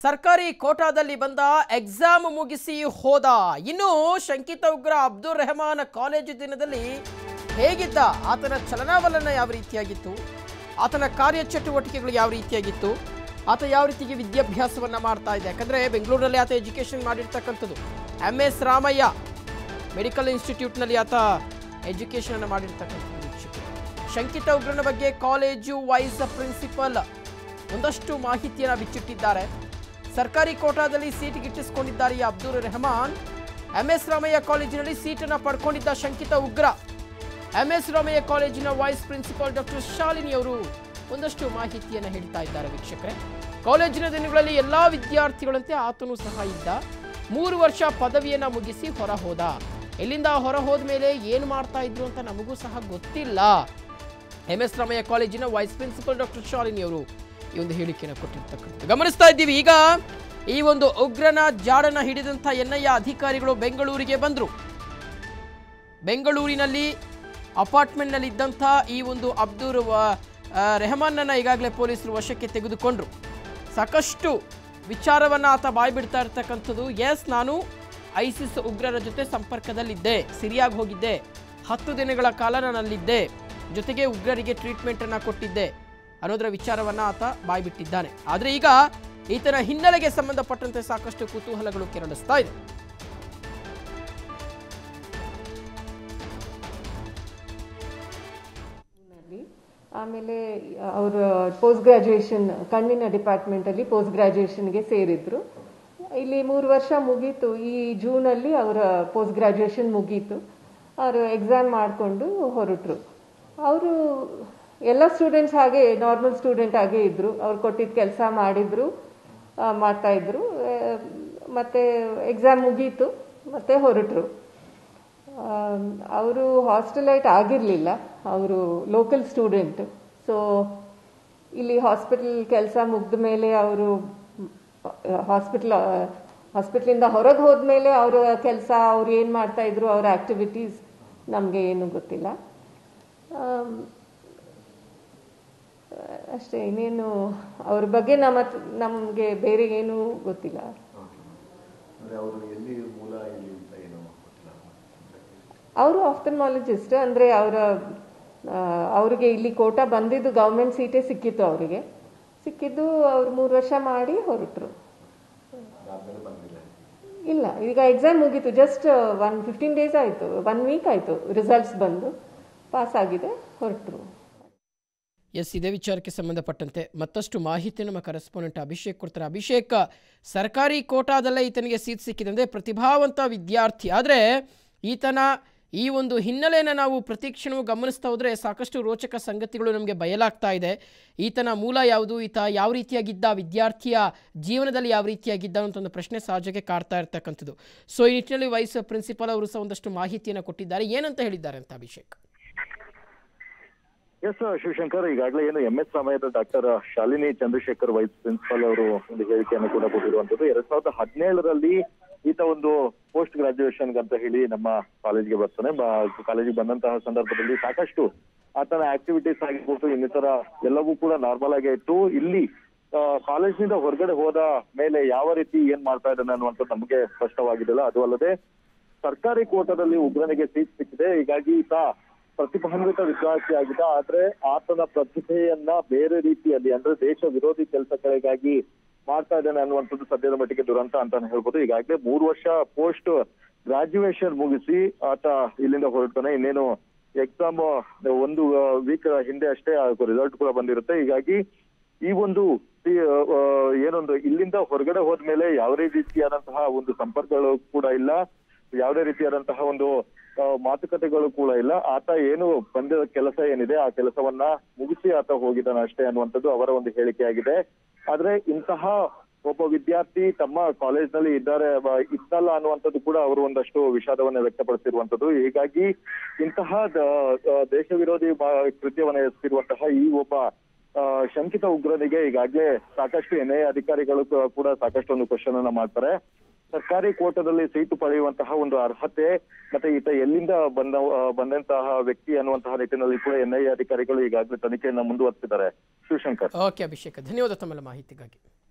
ಸರ್ಕಾರಿ ಕೋಟಾದಲ್ಲಿ ಬಂದ ಎಕ್ಸಾಮ್ ಮುಗಿಸಿ ಹೋದ ಇನ್ನು ಶಂಕಿತ ಉಗ್ರ ಅಬ್ದುಲ್ ರೆಹಮಾನ್ ಕಾಲೇಜು ದಿನದಲ್ಲಿ ಹೇಗಿದ್ದ ಆತನ ಚಲನವಲನ ಯಾವ ರೀತಿಯಾಗಿತ್ತು ಆತನ ಕಾರ್ಯಚಟುವಟಿಕೆಗಳು ಯಾವ ರೀತಿಯಾಗಿತ್ತು ಆತ ಯಾವ ರೀತಿಗೆ ವಿದ್ಯಾಭ್ಯಾಸವನ್ನ ಮಾಡ್ತಾ ಇದೆ ಯಾಕಂದ್ರೆ ಬೆಂಗಳೂರಲ್ಲಿ ಆತ ಎಜುಕೇಶನ್ ಮಾಡಿರ್ತಕ್ಕಂಥದ್ದು ಎಂ ಎಸ್ ರಾಮಯ್ಯ ಮೆಡಿಕಲ್ ಇನ್ಸ್ಟಿಟ್ಯೂಟ್ನಲ್ಲಿ ಆತ ಎಜುಕೇಶನ್ ಅನ್ನು ಮಾಡಿರ್ತಕ್ಕಂಥದ್ದು ವೀಕ್ಷಕರು. ಶಂಕಿತ ಉಗ್ರನ ಬಗ್ಗೆ ಕಾಲೇಜು ವೈಸ್ ಪ್ರಿನ್ಸಿಪಲ್ ಒಂದಷ್ಟು ಮಾಹಿತಿಯನ್ನು ಬಿಚ್ಚಿಟ್ಟಿದ್ದಾರೆ ಸರ್ಕಾರಿ ಕೋಟಾದಲ್ಲಿ ಸೀಟ್ ಗಿಟ್ಟಿಸಿಕೊಂಡಿದ್ದಾರೆ ಈ ಅಬ್ದುಲ್ ರೆಹಮಾನ್ ಎಂ ಎಸ್ ರಾಮಯ್ಯ ಕಾಲೇಜಿನಲ್ಲಿ ಸೀಟನ್ನು ಪಡ್ಕೊಂಡಿದ್ದ ಶಂಕಿತ ಉಗ್ರ ಎಂ ಎಸ್ ರಾಮಯ್ಯ ಕಾಲೇಜಿನ ವೈಸ್ ಪ್ರಿನ್ಸಿಪಾಲ್ ಡಾಕ್ಟರ್ ಶಾಲಿನಿ ಅವರು ಒಂದಷ್ಟು ಮಾಹಿತಿಯನ್ನು ಹೇಳ್ತಾ ಇದ್ದಾರೆ ವೀಕ್ಷಕರೇ ಕಾಲೇಜಿನ ದಿನಗಳಲ್ಲಿ ಎಲ್ಲಾ ವಿದ್ಯಾರ್ಥಿಗಳಂತೆ ಆತನು ಸಹ ಇದ್ದ ಮೂರು ವರ್ಷ ಪದವಿಯನ್ನ ಮುಗಿಸಿ ಹೊರ ಹೋದ ಎಲ್ಲಿಂದ ಹೊರ ಹೋದ ಮೇಲೆ ಏನು ಮಾಡ್ತಾ ಇದ್ರು ಅಂತ ನಮಗೂ ಸಹ ಗೊತ್ತಿಲ್ಲ ಎಂ ಎಸ್ ರಾಮಯ್ಯ ಕಾಲೇಜಿನ ವೈಸ್ ಪ್ರಿನ್ಸಿಪಲ್ ಡಾಕ್ಟರ್ ಶಾಲಿನಿ ಅವರು ಈ ಒಂದು ಹೇಳಿಕೆಯನ್ನು ಕೊಟ್ಟಿರ್ತಕ್ಕಂಥದ್ದು ಗಮನಿಸ್ತಾ ಇದ್ದೀವಿ ಈಗ ಈ ಒಂದು ಉಗ್ರನ ಜಾಡನ್ನ ಹಿಡಿದಂಥ ಎನ್ಐಎ ಅಧಿಕಾರಿಗಳು ಬೆಂಗಳೂರಿಗೆ ಬಂದರು ಬೆಂಗಳೂರಿನಲ್ಲಿ ಅಪಾರ್ಟ್ಮೆಂಟ್ನಲ್ಲಿ ಇದ್ದಂಥ ಈ ಒಂದು ಅಬ್ದುಲ್ ವ- ಆ, ರೆಹಮಾನ್ನನ್ನ ಈಗಾಗಲೇ ಪೊಲೀಸರು ವಶಕ್ಕೆ ತೆಗೆದುಕೊಂಡ್ರು ಸಾಕಷ್ಟು ವಿಚಾರವನ್ನು ಆತ ಬಾಯ್ಬಿಡ್ತಾ ಇರ್ತಕ್ಕಂಥದ್ದು ಎಸ್ ನಾನು ಐಸಿಸ್ ಉಗ್ರರ ಜೊತೆ ಸಂಪರ್ಕದಲ್ಲಿದ್ದೆ ಸಿರಿಯಾಗಿ ಹೋಗಿದ್ದೆ ಹತ್ತು ದಿನಗಳ ಕಾಲ ನಾನು ಅಲ್ಲಿದ್ದೆ ಜೊತೆಗೆ ಉಗ್ರರಿಗೆ ಟ್ರೀಟ್ಮೆಂಟನ್ನು ಕೊಟ್ಟಿದ್ದೆ ಅನ್ನೋದರ ವಿಚಾರವನ್ನು ಆತ ಬಾಯ್ಬಿಟ್ಟಿದ್ದಾನೆ ಆದರೆ ಈಗ ಈತನ ಹಿನ್ನೆಲೆಗೆ ಸಂಬಂಧಪಟ್ಟಂತೆ ಸಾಕಷ್ಟು ಕುತೂಹಲಗಳು ಕೆರಳಿಸ್ತಾ ಇದೆ ನಲ್ಲಿ. ಆಮೇಲೆ ಅವರು ಪೋಸ್ಟ್ ಗ್ರಾಜುಯೇಷನ್ ಕಣ್ಣಿನ ಡಿಪಾರ್ಟ್ಮೆಂಟಲ್ಲಿ ಪೋಸ್ಟ್ ಗ್ರಾಜುಯೇಷನ್ಗೆ ಸೇರಿದ್ರು ಇಲ್ಲಿ ಮೂರು ವರ್ಷ ಮುಗೀತು ಈ ಜೂನಲ್ಲಿ ಅವರ ಪೋಸ್ಟ್ ಗ್ರಾಜುಯೇಷನ್ ಮುಗೀತು ಅವರು ಎಕ್ಸಾಮ್ ಮಾಡಿಕೊಂಡು ಹೊರಟರು ಅವರು ಎಲ್ಲ ಸ್ಟೂಡೆಂಟ್ಸ್ ಹಾಗೆ ನಾರ್ಮಲ್ ಸ್ಟೂಡೆಂಟ್ ಹಾಗೆ ಇದ್ರು ಅವ್ರು ಕೊಟ್ಟಿದ್ದ ಕೆಲಸ ಮಾಡಿದ್ರು ಆ, ಮಾಡ್ತಾ ಇದ್ರು ಆ, ಮತ್ತೆ ಎಕ್ಸಾಮ್ ಮುಗೀತು ಮತ್ತೆ ಹೊರಟರು ಅವರು ಹಾಸ್ಟೆಲೈಟ್ ಆಗಿರಲಿಲ್ಲ ಅವರು ಲೋಕಲ್ ಸ್ಟೂಡೆಂಟ್ ಸೊ ಇಲ್ಲಿ ಹಾಸ್ಪಿಟಲ್ ಕೆಲಸ ಮುಗ್ದ ಮೇಲೆ ಅವರು ಹಾಸ್ಪಿಟಲ್ ಹಾಸ್ಪಿಟ್ಲಿಂದ ಹೊರಗೆ ಹೋದ್ಮೇಲೆ ಅವರ ಕೆಲಸ ಅವ್ರು ಏನು ಮಾಡ್ತಾ ಇದ್ರು ಅವರ ಆಕ್ಟಿವಿಟೀಸ್ ನಮಗೆ ಏನು ಗೊತ್ತಿಲ್ಲ ಆಮ್, ಅಷ್ಟೇ ಇನ್ನೇನು ಅವ್ರ ಬಗ್ಗೆ ನಮ್ಮ ನಮಗೆ ಬೇರೆ ಏನೂ ಗೊತ್ತಿಲ್ಲ ಅಂದ್ರೆ ಅವರು ಎಲ್ಲಿ ಮೂಲ ಎಲ್ಲಿ ಅಂತ ಏನು ಗೊತ್ತಿಲ್ಲ ಅವರು ಆಫ್ಟರ್ಮಾಲಜಿಸ್ಟ್ ಅಂದರೆ ಅವರ ಅವ್ರಿಗೆ ಇಲ್ಲಿ ಕೋಟಾ ಬಂದಿದ್ದು ಗೌರ್ಮೆಂಟ್ ಸೀಟೇ ಸಿಕ್ಕಿತ್ತು ಅವರಿಗೆ ಸಿಕ್ಕಿದ್ದು ಅವ್ರು ಮೂರು ವರ್ಷ ಮಾಡಿ ಹೊರಟರು ಅದಾದ್ಮೇಲೆ ಬಂದಿಲ್ಲ ಇಲ್ಲ ಈಗ ಎಕ್ಸಾಮ್ ಮುಗೀತು ಜಸ್ಟ್ ಒನ್ ಫಿಫ್ಟೀನ್ ಡೇಸ್ ಆಯಿತು ಒನ್ ವೀಕ್ ಆಯಿತು ರಿಸಲ್ಟ್ಸ್ ಬಂದು ಪಾಸ್ ಆಗಿದೆ ಹೊರಟರು ಎಸ್ ಇದೇ ವಿಚಾರಕ್ಕೆ ಸಂಬಂಧಪಟ್ಟಂತೆ ಮತ್ತಷ್ಟು ಮಾಹಿತಿ ನಮ್ಮ ಕರೆಸ್ಪಾಂಡೆಂಟ್ ಅಭಿಷೇಕ್ ಕೊಡ್ತಾರೆ ಅಭಿಷೇಕ್ ಸರ್ಕಾರಿ ಕೋಟಾದಲ್ಲೇ ಈತನಿಗೆ ಸೀಟ್ ಸಿಕ್ಕಿದೆ ಅಂದರೆ ಪ್ರತಿಭಾವಂತ ವಿದ್ಯಾರ್ಥಿ ಆದರೆ ಈತನ ಈ ಒಂದು ಹಿನ್ನೆಲೆಯನ್ನು ನಾವು ಪ್ರತಿಕ್ಷಣವೂ ಗಮನಿಸ್ತಾ ಹೋದರೆ ಸಾಕಷ್ಟು ರೋಚಕ ಸಂಗತಿಗಳು ನಮಗೆ ಬಯಲಾಗ್ತಾ ಇದೆ ಈತನ ಮೂಲ ಯಾವುದು ಈತ ಯಾವ ರೀತಿಯಾಗಿದ್ದ ವಿದ್ಯಾರ್ಥಿಯ ಜೀವನದಲ್ಲಿ ಯಾವ ರೀತಿಯಾಗಿದ್ದ ಅಂತ ಒಂದು ಪ್ರಶ್ನೆ ಸಹಜಕ್ಕೆ ಕಾಡ್ತಾ ಇರ್ತಕ್ಕಂಥದ್ದು ಸೊ ಈ ನಿಟ್ಟಿನಲ್ಲಿ ವೈಸ್ ಪ್ರಿನ್ಸಿಪಾಲ್ ಅವರು ಸಹ ಒಂದಷ್ಟು ಮಾಹಿತಿಯನ್ನು ಕೊಟ್ಟಿದ್ದಾರೆ ಏನಂತ ಹೇಳಿದ್ದಾರೆ ಅಂತ ಅಭಿಷೇಕ್ ಎಸ್ ಶಿವಶಂಕರ್ ಈಗಾಗಲೇ ಏನು ಎಂ ಎಸ್ ರಾಮಯ್ಯದ doctor Shalini Chandrashekar vice principal ಅವರು ಒಂದು ಹೇಳಿಕೆಯನ್ನು ಕೂಡ ಕೊಟ್ಟಿರುವಂತದ್ದು ಎರಡ್ ಸಾವಿರದ ಹದಿನೇಳರಲ್ಲಿ ಈತ ಒಂದು ಪೋಸ್ಟ್ ಗ್ರಾಜುಯೇಷನ್ ಅಂತ ಹೇಳಿ ನಮ್ಮ ಕಾಲೇಜ್ಗೆ ಬರ್ತಾನೆ ಕಾಲೇಜಿಗೆ ಬಂದಂತಹ ಸಂದರ್ಭದಲ್ಲಿ ಸಾಕಷ್ಟು ಆತನ ಆಕ್ಟಿವಿಟೀಸ್ ಆಗಿರ್ಬೋದು ಇನ್ನಿತರ ಎಲ್ಲವೂ ಕೂಡ ನಾರ್ಮಲ್ ಆಗೇ ಇತ್ತು ಇಲ್ಲಿ ಕಾಲೇಜಿನಿಂದ ಹೊರಗಡೆ ಹೋದ ಮೇಲೆ ಯಾವ ರೀತಿ ಏನ್ ಮಾಡ್ತಾ ಇದ್ದಾನೆ ಅನ್ನುವಂಥದ್ದು ನಮಗೆ ಸ್ಪಷ್ಟವಾಗಿದೆಯಲ್ಲ ಅದು ಅಲ್ಲದೆ ಸರ್ಕಾರಿ ಕೋಟಾದಲ್ಲಿ ಉಗ್ರನಿಗೆ ಸೀಟ್ ಸಿಕ್ಕಿದೆ ಹೀಗಾಗಿ ಈತ ಪ್ರತಿಭಾನ್ವಿತ ವಿದ್ಯಾರ್ಥಿ ಆಗಿದ್ದ ಆದ್ರೆ ಆತನ ಪ್ರತಿಭೆಯನ್ನ ಬೇರೆ ರೀತಿಯಲ್ಲಿ ಅಂದ್ರೆ ದೇಶ ವಿರೋಧಿ ಕೆಲಸಗಳಿಗಾಗಿ ಮಾಡ್ತಾ ಇದ್ದಾನೆ ಅನ್ನುವಂಥದ್ದು ಸದ್ಯದ ಮಟ್ಟಿಗೆ ದುರಂತ ಅಂತಾನೆ ಹೇಳ್ಬೋದು ಈಗಾಗಲೇ ಮೂರು ವರ್ಷ ಪೋಸ್ಟ್ ಗ್ರಾಜುಯೇಷನ್ ಮುಗಿಸಿ ಆತ ಇಲ್ಲಿಂದ ಹೊರಡ್ತಾನೆ ಇನ್ನೇನು ಎಕ್ಸಾಮ್ ಒಂದು ವೀಕ್ ಹಿಂದೆ ಅಷ್ಟೇ ರಿಸಲ್ಟ್ ಕೂಡ ಬಂದಿರುತ್ತೆ ಹೀಗಾಗಿ ಈ ಒಂದು ಈ, ಆ, ಏನೊಂದು ಇಲ್ಲಿಂದ ಹೊರಗಡೆ ಹೋದ್ಮೇಲೆ ಯಾವುದೇ ರೀತಿಯಾದಂತಹ ಒಂದು ಸಂಪರ್ಕಗಳು ಕೂಡ ಇಲ್ಲ ಯಾವುದೇ ರೀತಿಯಾದಂತಹ ಒಂದು ಆ, ಮಾತುಕತೆಗಳು ಕೂಡ ಇಲ್ಲ ಆತ ಏನು ಬಂದ ಕೆಲಸ ಏನಿದೆ ಆ ಕೆಲಸವನ್ನ ಮುಗಿಸಿ ಆತ ಹೋಗಿದ್ದಾನೆ ಅಷ್ಟೇ ಅನ್ನುವಂಥದ್ದು ಅವರ ಒಂದು ಹೇಳಿಕೆಯಾಗಿದೆ ಆದ್ರೆ ಇಂತಹ ಒಬ್ಬ ವಿದ್ಯಾರ್ಥಿ ತಮ್ಮ ಕಾಲೇಜ್ ನಲ್ಲಿ ಇದ್ದಾರೆ ಬ- ಇತ್ತಲ್ಲ ಅನ್ನುವಂಥದ್ದು ಕೂಡ ಅವರು ಒಂದಷ್ಟು ವಿಷಾದವನ್ನ ವ್ಯಕ್ತಪಡಿಸಿರುವಂತದ್ದು ಹೀಗಾಗಿ ಇಂತಹ ದ- ಆ, ದೇಶ ವಿರೋಧಿ ಬ- ಕೃತ್ಯವನ್ನ ಎಸಗಿರುವಂತಹ ಈ ಒಬ್ಬ ಆ, ಶಂಕಿತ ಉಗ್ರನಿಗೆ ಈಗಾಗಲೇ ಸಾಕಷ್ಟು ಎನ್ಐಎ ಅಧಿಕಾರಿಗಳು ಕ- ಕೂಡ ಸಾಕಷ್ಟು ಒಂದು ಕ್ವಶನ್ ಅನ್ನ ಮಾಡ್ತಾರೆ ಸರ್ಕಾರಿ ಕೋಟದಲ್ಲಿ ಸೀಟು ಪಡೆಯುವಂತಹ ಒಂದು ಅರ್ಹತೆ ಮತ್ತೆ ಈತ ಎಲ್ಲಿಂದ ಬಂದ ಆ, ಬಂದಂತಹ ವ್ಯಕ್ತಿ ಅನ್ನುವಂತಹ ನಿಟ್ಟಿನಲ್ಲಿ ಕೂಡ ಎನ್ಐಎ ಅಧಿಕಾರಿಗಳು ಈಗಾಗಲೇ ತನಿಖೆಯನ್ನ ಮುಂದುವರೆಸಿದ್ದಾರೆ ಶಿವಶಂಕರ್ ಓಕೆ ಅಭಿಷೇಕ್ ಧನ್ಯವಾದ ತಮ್ಮೆಲ್ಲ ಮಾಹಿತಿಗಾಗಿ